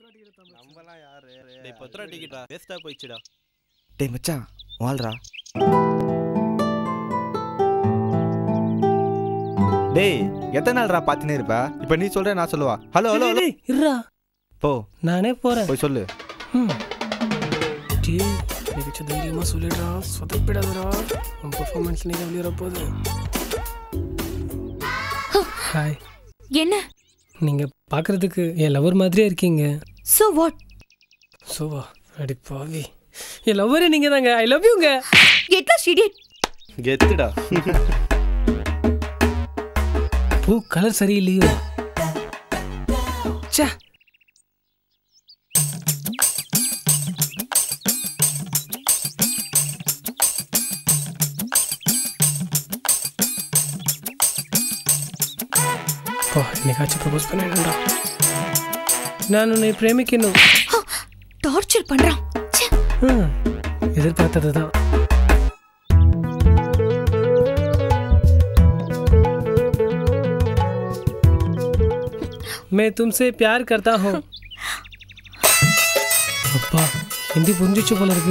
நம்மலாம் யாரு டேய் பத்து ரூபா டிக்கெட்டா வேஸ்டா போயிடுச்சுடா டேய் மச்சான் வாழ்றா டேய் எத்தனை நாள்ரா பார்த்துனே இருப்ப இப்போ நீ சொல்ற நான் சொல்லுவா ஹலோ ஹலோ ஹலோ டேய், இருடா போ நானே போறேன் போய் சொல்லு ம். டேய் எனக்கு தைரியமா சொல்லிடுறா சொதப்பிடாதடா உன் பெர்ஃபார்மன்ஸ் நீ வெளியே வரப்போகுது ஹாய் என்ன நீங்க பார்க்கறதுக்கு என் லவர் மாதிரியே இருக்கீங்க சோ வாட் சோவா அடி பாவி என் லவ்வரே நீங்க தாங்க ஐ லவ் யூங்க கெட் லாஸ்ட் இடியட் கெத்துடா பூ கலர் சரியில்லையோ ச்சே ஓ என்னைக்காச்சும் ப்ரப்போஸ் பண்ணிடுறா நான் உன்னை பிரேமிக்கணும் டார்ச்சர் பண்றான் ச்சே. ம், எதிர்பார்த்தது தான் मैं तुमसे प्यार करता हूँ அப்பா ஹிந்தி புரிஞ்சிச்சு போல இருக்கு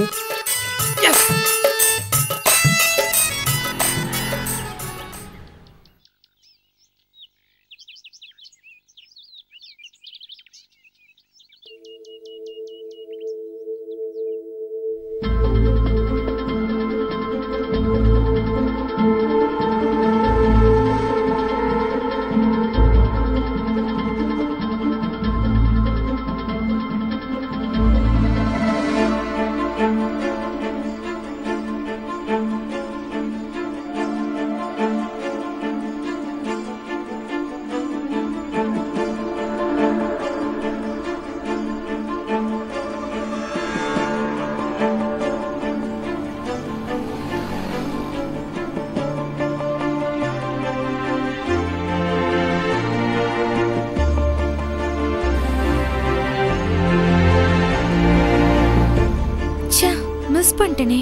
ச்சே மிஸ் பண்ணிட்டேனே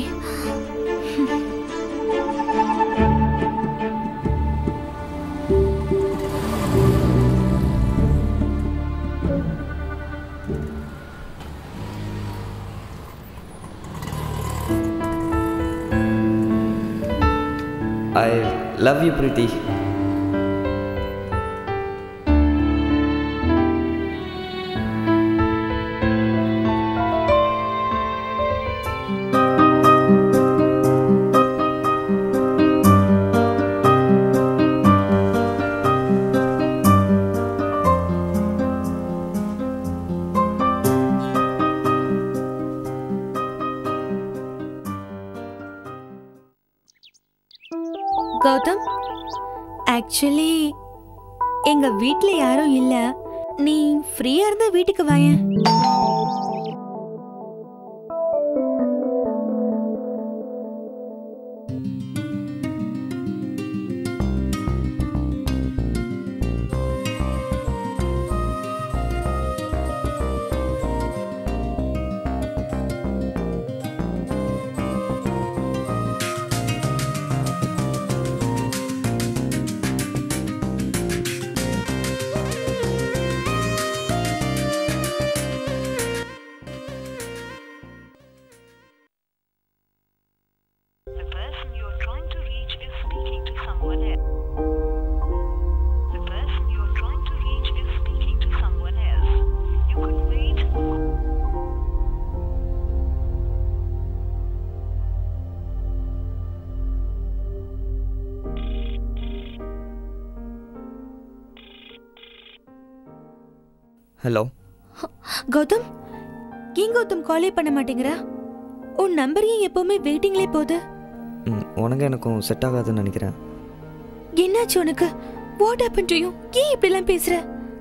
I love you, Preeti. Gautham actually எங்க வீட்ல யாரும் இல்ல நீ ஃப்ரீயா இருந்தா வீட்டுக்கு வாயேன் The person you're trying to reach is speaking to someone else. The person you're trying to reach is speaking to someone else. You could wait. Hello Gautham ஏன் கௌதம் காலே பண்ண மாட்டேங்கிற உன் நம்பர் ஏன் எப்பவுமே வெயிட்டிங்லே போகுது ம், உனக்கு எனக்கும் செட் ஆகாதுன்னு நினைக்கிறேன் என்னாச்சு உனக்கு வாட் ஹேப்பன் டு யூ ஏன் இப்படிலாம் பேசுற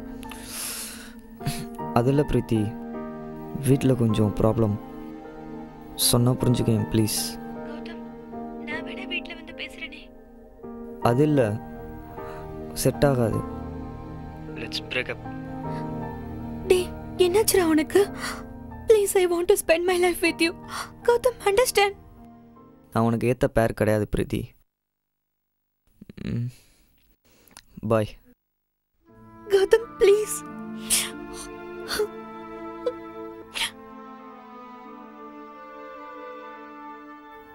அதில் பிரீத்தி வீட்டில் கொஞ்சம் ப்ராப்ளம் சொன்னால் புரிஞ்சுக்கேன் ப்ளீஸ் கௌதம் நான் வேணா வீட்ல வந்து பேசுறேனே அது இல்லை செட் ஆகாது லெட்ஸ் பிரேக்கப் டேய் என்னாச்சுடா உனக்கு please I want to spend my life with you Gautham understand நான் உனக்கு ஏற்ற பேர் கிடையாது பிரீத்தி பாய் கௌதம் ப்ளீஸ்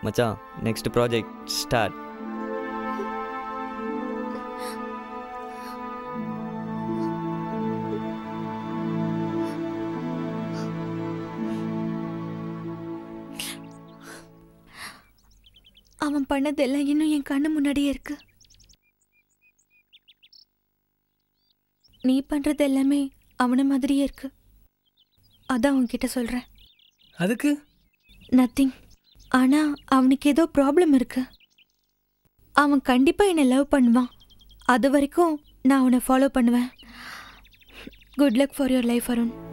மச்சான் நெக்ஸ்ட் ப்ராஜெக்ட் ஸ்டார்ட் அவன் பண்ணதெல்லாம் இன்னும் என் கண்ணு முன்னாடியே இருக்கு நீ பண்றது எல்லாமே அவன மாதிரியே இருக்கு அதான் உன்கிட்ட சொல்றேன் அதுக்கு நத்திங் ஆனா அவனுக்கு ஏதோ ப்ராப்ளம் இருக்கு அவன் கண்டிப்பா என்னை லவ் பண்ணுவான் அது வரைக்கும் நான் அவனை ஃபாலோ பண்ணுவேன் good luck for your life Arun